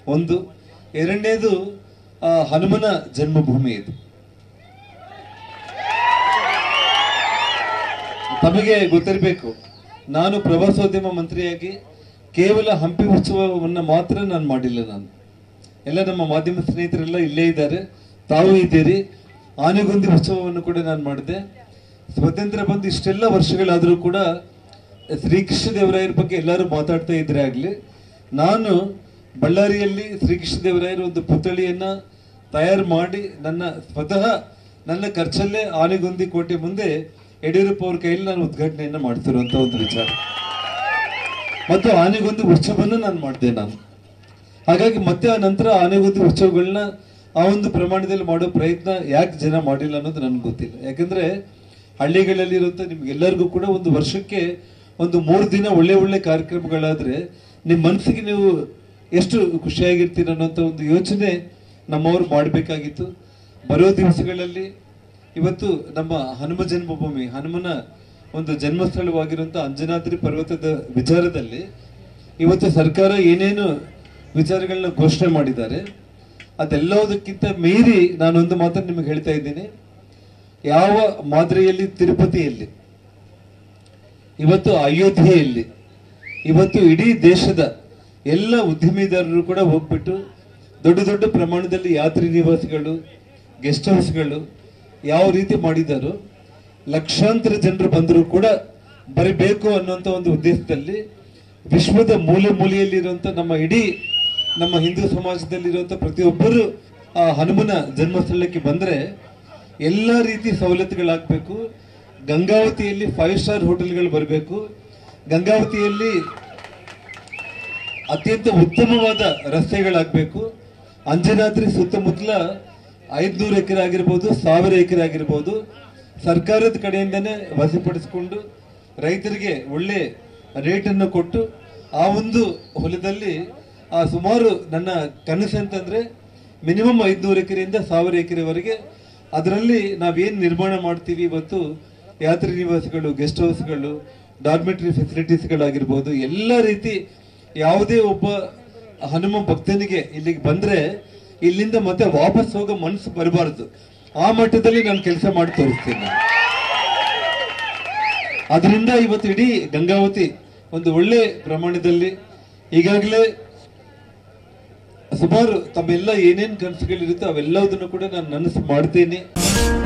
ಒಂದು ಎರಡನೇದು ಆ, ಹನುಮನ ಜನ್ಮಭೂಮಿ ಇದು ತಮಗೆ ಗೊತ್ತಿರಬೇಕು ನಾನು ಪ್ರವಾಸೋದ್ಯಮ ಮಂತ್ರಿಯಾಗಿ ಕೇವಲ ಹಂಪಿ ಉತ್ಸವವನ್ನ ಮಾತ್ರ ನಾನು ಮಾಡಿಲ್ಲ ನಾನು ಎಲ್ಲ ನಮ್ಮ ಮಾಧ್ಯಮ ಸ್ನೇಹಿತರೆಲ್ಲ ಇಲ್ಲೇ ಇದ್ದಾರೆ ತಾವು ಇದ್ದೀರಿ ಆನೆಗೊಂದಿ ಉತ್ಸವವನ್ನು ಕೂಡ ನಾನು ಮಾಡಿದೆ ಸ್ವಾತಂತ್ರ್ಯ ಬಂದು ಇಷ್ಟೆಲ್ಲ ವರ್ಷಗಳಾದರೂ ಕೂಡ ಶ್ರೀಕೃಷ್ಣ ದೇವರಾಯರ ಬಗ್ಗೆ ಎಲ್ಲರೂ ಮಾತಾಡ್ತಾ ಇದ್ರೆ ಆಗ್ಲಿ ನಾನು ಬಳ್ಳಾರಿಯಲ್ಲಿ ಶ್ರೀಕೃಷ್ಣ ದೇವರಾಯರ ಒಂದು ಪುತ್ಥಳಿಯನ್ನ ತಯಾರು ಮಾಡಿ ನನ್ನ ಸ್ವತಃ ನನ್ನ ಖರ್ಚಲ್ಲೇ ಆನೆಗೊಂದಿ ಕೋಟೆ ಮುಂದೆ ಯಡಿಯೂರಪ್ಪ ಅವ್ರ ಕೈಯಲ್ಲಿ ನಾನು ಉದ್ಘಾಟನೆಯನ್ನ ಮಾಡ್ತಿರುವಂತ ಒಂದು ವಿಚಾರ ಮತ್ತು ಆನೆಗೊಂದಿ ಉತ್ಸವವನ್ನು ನಾನು ಮಾಡಿದೆ ನಾನು ಹಾಗಾಗಿ ಮತ್ತೆ ಆ ನಂತರ ಆನೆಗೊಂದಿ ಉತ್ಸವಗಳನ್ನ ಆ ಒಂದು ಪ್ರಮಾಣದಲ್ಲಿ ಮಾಡೋ ಪ್ರಯತ್ನ ಯಾಕೆ ಜನ ಮಾಡಿಲ್ಲ ಅನ್ನೋದು ನನಗೆ ಗೊತ್ತಿಲ್ಲ ಯಾಕಂದ್ರೆ ಹಳ್ಳಿಗಳಲ್ಲಿ ಇರುವಂತ ನಿಮ್ಗೆಲ್ಲರಿಗೂ ಕೂಡ ಒಂದು ವರ್ಷಕ್ಕೆ ಒಂದು ಮೂರು ದಿನ ಒಳ್ಳೆ ಒಳ್ಳೆ ಕಾರ್ಯಕ್ರಮಗಳಾದ್ರೆ ನಿಮ್ಮ ಮನಸ್ಸಿಗೆ ನೀವು ಎಷ್ಟು ಖುಷಿಯಾಗಿರ್ತೀರ ಅನ್ನೋಂಥ ಒಂದು ಯೋಚನೆ ನಮ್ಮವರು ಮಾಡಬೇಕಾಗಿತ್ತು ಬರೋ ದಿವಸಗಳಲ್ಲಿ ಇವತ್ತು ನಮ್ಮ ಹನುಮ ಜನ್ಮಭೂಮಿ ಹನುಮನ ಒಂದು ಜನ್ಮಸ್ಥಳವಾಗಿರುವಂತ ಅಂಜನಾದ್ರಿ ಪರ್ವತದ ವಿಚಾರದಲ್ಲಿ ಇವತ್ತು ಸರ್ಕಾರ ಏನೇನು ವಿಚಾರಗಳನ್ನ ಘೋಷಣೆ ಮಾಡಿದ್ದಾರೆ ಅದೆಲ್ಲದಕ್ಕಿಂತ ಮೀರಿ ನಾನೊಂದು ಮಾತನ್ನು ನಿಮಗೆ ಹೇಳ್ತಾ ಇದ್ದೀನಿ ಯಾವ ಮಾದರಿಯಲ್ಲಿ ತಿರುಪತಿಯಲ್ಲಿ ಇವತ್ತು ಅಯೋಧ್ಯೆಯಲ್ಲಿ ಇವತ್ತು ಇಡೀ ದೇಶದ ಎಲ್ಲ ಉದ್ಯಮಿದಾರರು ಕೂಡ ಹೋಗ್ಬಿಟ್ಟು ದೊಡ್ಡ ದೊಡ್ಡ ಪ್ರಮಾಣದಲ್ಲಿ ಯಾತ್ರಿ ನಿವಾಸಿಗಳು ಗೆಸ್ಟ್ ಹೌಸ್ಗಳು ಯಾವ ರೀತಿ ಮಾಡಿದಾರೋ ಲಕ್ಷಾಂತರ ಜನರು ಬಂದರೂ ಕೂಡ ಬರಬೇಕು ಅನ್ನುವಂಥ ಒಂದು ಉದ್ದೇಶದಲ್ಲಿ ವಿಶ್ವದ ಮೂಲೆ ಮೂಲೆಯಲ್ಲಿರುವಂಥ ನಮ್ಮ ಇಡೀ ನಮ್ಮ ಹಿಂದೂ ಸಮಾಜದಲ್ಲಿರುವಂಥ ಪ್ರತಿಯೊಬ್ಬರು ಆ ಹನುಮನ ಜನ್ಮಸ್ಥಳಕ್ಕೆ ಬಂದ್ರೆ ಎಲ್ಲ ರೀತಿ ಸವಲತ್ತುಗಳಾಗಬೇಕು ಗಂಗಾವತಿಯಲ್ಲಿ ಫೈವ್ ಸ್ಟಾರ್ ಹೋಟೆಲ್ಗಳು ಬರಬೇಕು ಗಂಗಾವತಿಯಲ್ಲಿ ಅತ್ಯಂತ ಉತ್ತಮವಾದ ರಸ್ತೆಗಳಾಗಬೇಕು ಅಂಜನಾದ್ರಿ ಸುತ್ತಮುತ್ತಲ ಐದ್ನೂರು ಎಕರೆ ಆಗಿರ್ಬೋದು ಸಾವಿರ ಎಕರೆ ಆಗಿರ್ಬೋದು ಸರ್ಕಾರದ ಕಡೆಯಿಂದನೇ ವಸಪಡಿಸಿಕೊಂಡು ರೈತರಿಗೆ ಒಳ್ಳೆ ರೇಟನ್ನು ಕೊಟ್ಟು ಆ ಒಂದು ಹೊಲದಲ್ಲಿ ಆ ಸುಮಾರು ನನ್ನ ಕನಸು ಅಂತಂದ್ರೆ ಮಿನಿಮಮ್ ಐದ್ನೂರು ಎಕರೆಯಿಂದ ಸಾವಿರ ಎಕರೆವರೆಗೆ ಅದರಲ್ಲಿ ನಾವೇನು ನಿರ್ಮಾಣ ಮಾಡ್ತೀವಿ ಇವತ್ತು ಯಾತ್ರಿ ನಿವಾಸಗಳು ಗೆಸ್ಟ್ ಹೌಸ್ಗಳು ಡಾರ್ಮೆಟ್ರಿ ಫೆಸಿಲಿಟೀಸ್ಗಳಾಗಿರ್ಬೋದು ಎಲ್ಲ ರೀತಿ ಯಾವುದೇ ಒಬ್ಬ ಹನುಮ ಭಕ್ತನಿಗೆ ಇಲ್ಲಿಗೆ ಬಂದ್ರೆ ಇಲ್ಲಿಂದ ಮತ್ತೆ ವಾಪಸ್ ಹೋಗೋ ಮನಸ್ಸು ಬರಬಾರದು ಆ ಮಟ್ಟದಲ್ಲಿ ನಾನು ಕೆಲಸ ಮಾಡಿ ತೋರಿಸ್ತೀನಿ ನಾನು. ಅದರಿಂದ ಇವತ್ತು ಇಡೀ ಗಂಗಾವತಿ ಒಂದು ಒಳ್ಳೆ ಪ್ರಮಾಣದಲ್ಲಿ ಈಗಾಗಲೇ ಸುಮಾರು ತಮ್ಮೆಲ್ಲ ಏನೇನ್ ಕನಸುಗಳಿರುತ್ತೋ ಅವೆಲ್ಲದನ್ನು ಕೂಡ ನಾನು ನನಸು ಮಾಡ್ತೇನೆ